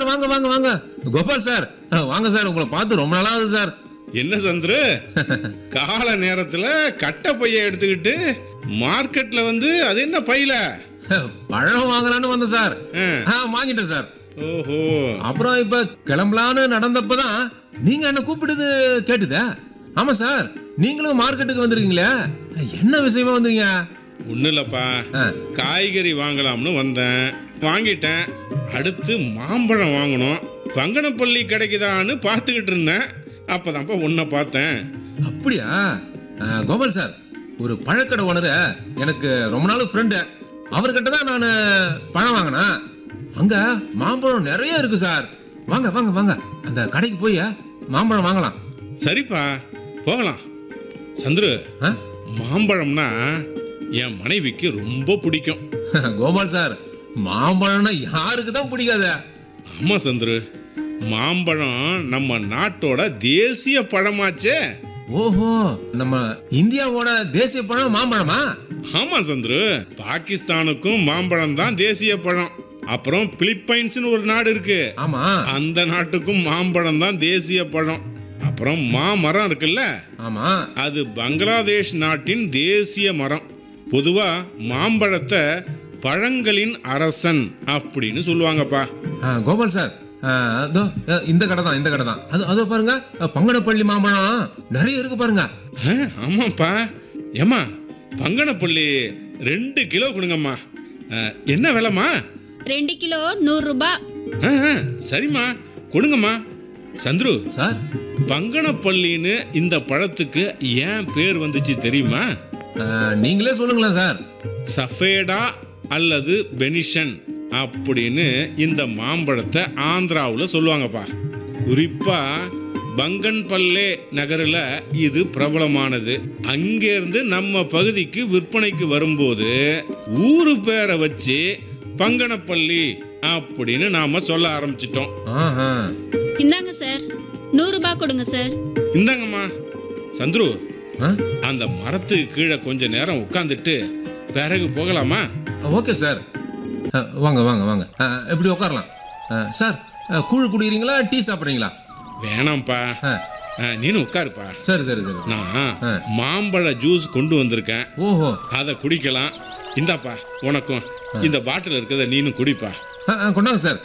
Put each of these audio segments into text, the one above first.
வாங்க வாங்க வாங்க கோபால் சார் ஆ, வாங்க சார் உங்களை பார்த்து ரொம்ப நாளாகுது சார் என்ன சந்துரு கால நேரத்துல கட்டை பைய எடுத்துக்கிட்டு மார்க்கெட்ல வந்து அது என்ன பையில பழம் வாங்கலான்னு வந்தேன் சார் ஆ. ஆ வாங்கிட்டேன் சார் ஓஹோ அப்புறம் இப்ப கிளம்பலான்னு நடந்தப்பதான் நீங்க என்ன கூப்பிட்டது கேட்டுதா ஆமா சார் நீங்களும் மார்க்கெட்டுக்கு வந்திருக்கீங்களே என்ன விஷயமா வந்தீங்க ஒன்றும் இல்லப்பா ஆ. காய்கறி வாங்கலாம்னு வந்தேன் வாங்கிட்டேன் அடுத்து மாம்பழம் வாங்கணும் பங்கனப்பள்ளி கிடைக்குதான்னு பார்த்துக்கிட்டு இருந்தேன் அப்போதான்ப்பா உன்னை பார்த்தேன் அப்படியா ஆ, கோபால் சார் ஒரு பழக்கடை ஓனரு எனக்கு ரொம்ப நாள் ஃப்ரெண்டு அவர்கிட்ட தான் நான் பழம் வாங்கினேன் அங்க மாம்பழம் நிறைய இருக்கு சார் வாங்க வாங்க வாங்க அந்த கடைக்கு போய் மாம்பழம் வாங்கலாம் சரிப்பா போகலாம் சந்துரு ஆ? மாம்பழம்னா என் மனைவிக்கு ரொம்ப பிடிக்கும் கோபால் சார் மாம்பழம்னா யாருக்கு தான் பிடிக்காது ஆமாம் சந்துரு மாம்பழம் நம்ம நாட்டோட தேசிய பழமாச்சே ஓஹோ நம்ம இந்தியாவோட தேசிய பழம் மாம்பழமா ஆமாம் சந்துரு பாகிஸ்தானுக்கும் மாம்பழம் தான் தேசிய பழம் அப்புறம் பிலிப்பைன்ஸ்னு ஒரு நாடு இருக்கு ஆமா அந்த நாட்டுக்கும் மாம்பழம் தான் தேசிய பழம் அப்புறம் மாமரம் இருக்குல்ல ஆமா அது பங்களாதேஷ் நாட்டின் தேசிய மரம் பொதுவா மாம்பழத்தை பழங்களின் அரசன் அப்படின்னு சொல்லுவாங்கப்பா ஆ, கோபால் சார் ஆ, அதோ ஆ, இந்த கடை தான் இந்த கடை தான் அது அதோ பாருங்க ஆ, பங்கனப்பள்ளி மாம்பழம் நிறைய இருக்கு பாருங்க ஆ, ஆமாப்பா ஏம்மா பங்கனப்பள்ளி ரெண்டு கிலோ கொடுங்கம்மா ஆ, என்ன விலைம்மா ரெண்டு கிலோ நூறு ரூபாய் ஆ, ஆ, சரிம்மா கொடுங்கம்மா சந்துரு சார் பங்கனப்பள்ளின்னு இந்த பழத்துக்கு ஏன் பேர் வந்துச்சு தெரியுமா ஆ, நீங்களே சொல்லுங்களேன் சார் சஃபேடா அல்லது பெனிஷன் அப்படின்னு இந்த மாம்பழத்தை ஆந்திராவில் சொல்லுவாங்கப்பா குறிப்பா பங்கன்பல்லே நகரில் இது பிரபலமானது அங்கேருந்து நம்ம பகுதிக்கு விற்பனைக்கு வரும்போது ஊரு பேரை வச்சு பங்கனப்பள்ளி அப்படின்னு நாம சொல்ல ஆரம்பிச்சிட்டோம் ஆஹா இந்தாங்க சார் நூறு ரூபாய் கொடுங்க சார் இந்தாங்கம்மா சந்துரு ஆ? அந்த மரத்துக்கு கீழே கொஞ்ச நேரம் உட்காந்துட்டு பிறகு போகலாமா ஓகே சார் ஆ, வாங்க வாங்க வாங்க ஆ, இப்படி உட்காரலாம் ஆ, சார் ஆ, கூழ் குடிக்கிறீங்களா டீ சாப்பிட்றீங்களா வேணாம்ப்பா ஆ, ஆ, நீனும் உட்காருப்பா சரி சரி சரி நான் ஆ. மாம்பழ ஜூஸ் கொண்டு வந்திருக்கேன் ஓஹோ அதை குடிக்கலாம் இந்தாப்பா உனக்கும் இந்த பாட்டில் இருக்கிறத நீனும் குடிப்பா ஆ, ஆ, கொண்டாங்க சார்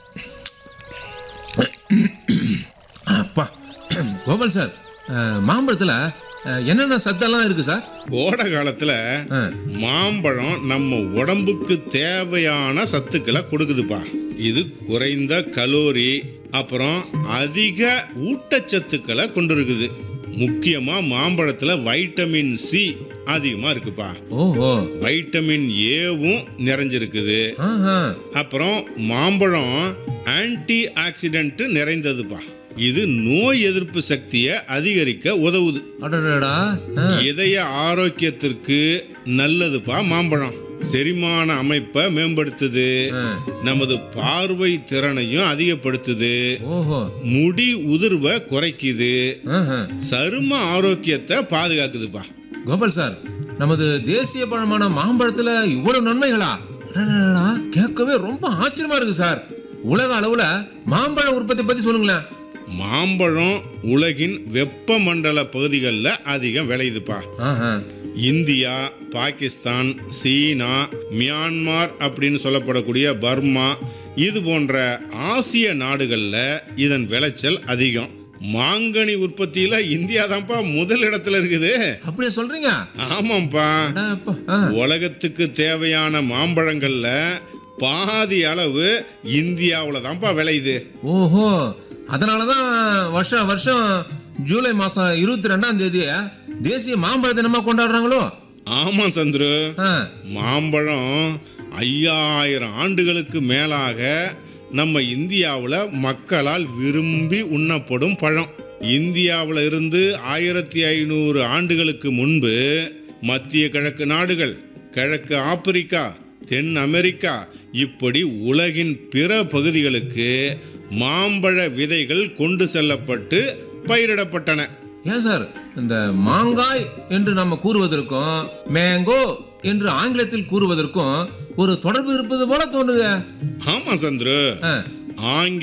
அப்பா கோபால் சார் ஆ, மாம்பழத்தில் ஆ, என்னென்ன சத்தெல்லாம் இருக்கு சார் கோடை காலத்துல ஆ, மாம்பழம் நம்ம உடம்புக்கு தேவையான சத்துக்களை கொடுக்குதுப்பா இது குறைந்த கலோரி அப்புறம் அதிக ஊட்டச்சத்துக்களை கொண்டிருக்குது முக்கியமா மாம்பழத்துல வைட்டமின் சி அதிகமா இருக்குப்பா ஓஹோ வைட்டமின் ஏவும் நிறைஞ்சிருக்குது ஆஹா அப்புறம் மாம்பழம் ஆன்டி ஆக்சிடென்ட் நிறைந்ததுப்பா இது நோய் எதிர்ப்பு சக்தியை அதிகரிக்க உதவுது அடடடா ஆ, இதய ஆரோக்கியத்திற்கு நல்லதுப்பா மாம்பழம் செரிமான அமைப்பை மேம்படுத்துது ஆ. நமது பார்வை திறனையும் அதிகப்படுத்துது ஓஹோ முடி உதிர்வை குறைக்குது ஆஹா சரும ஆரோக்கியத்தை பாதுகாக்குதுப்பா கோபால் சார் நமது தேசிய பழமான மாம்பழத்துல இவ்வளவு நன்மைகளா அடடடடா, கேட்கவே ரொம்ப ஆச்சரியமா இருக்கு சார் உலக அளவுல மாம்பழ உற்பத்தி பத்தி சொல்லுங்களேன் மாம்பழம் உலகின் வெப்பமண்டல பகுதிகளில் அதிகம் விளையுதுப்பா ஆஹா இந்தியா பாகிஸ்தான் சீனா மியான்மார் அப்படின்னு சொல்லப்படக்கூடிய பர்மா இது போன்ற ஆசிய நாடுகளில் இதன் விளைச்சல் அதிகம் மாங்கனி உற்பத்தியில் இந்தியா தான்ப்பா முதல் இடத்துல இருக்குது அப்படியே சொல்றீங்க ஆமாம்ப்பா அட அப்பா, ஆ. உலகத்துக்கு தேவையான மாம்பழங்கள்ல பாதி அளவு இந்தியாவில் தான்ப்பா விளையுது ஓஹோ அதனாலதான் வருஷம் வருஷம் ஜூலை மாசம் இருபத்தி ரெண்டாம் தேதி தேசிய மாம்பழ தினமா கொண்டாடுறாங்களோ ஆமாம் சந்துரு ஆ, மாம்பழம் ஐயாயிரம் ஆண்டுகளுக்கு மேலாக நம்ம இந்தியாவில் மக்களால் விரும்பி உண்ணப்படும் பழம் இந்தியாவில் இருந்து ஆயிரத்தி ஐநூறு ஆண்டுகளுக்கு முன்பு மத்திய கிழக்கு நாடுகள் கிழக்கு ஆப்பிரிக்கா தென் அமெரிக்கா இப்படி உலகின் பிற பகுதிகளுக்கு மாம்பழ விதைகள் கொண்டு செல்லப்பட்டு பயிரிடப்பட்டன ஏன் சார் இந்த மாங்காய் என்று நம்ம கூறுவதற்கும் மேங்கோ என்று ஆங்கிலத்தில் கூறுவதற்கும் ஒரு தொடர்பு இருப்பது போல தோணுது ஆமாம் சந்துரு ஆ, ஆங்கில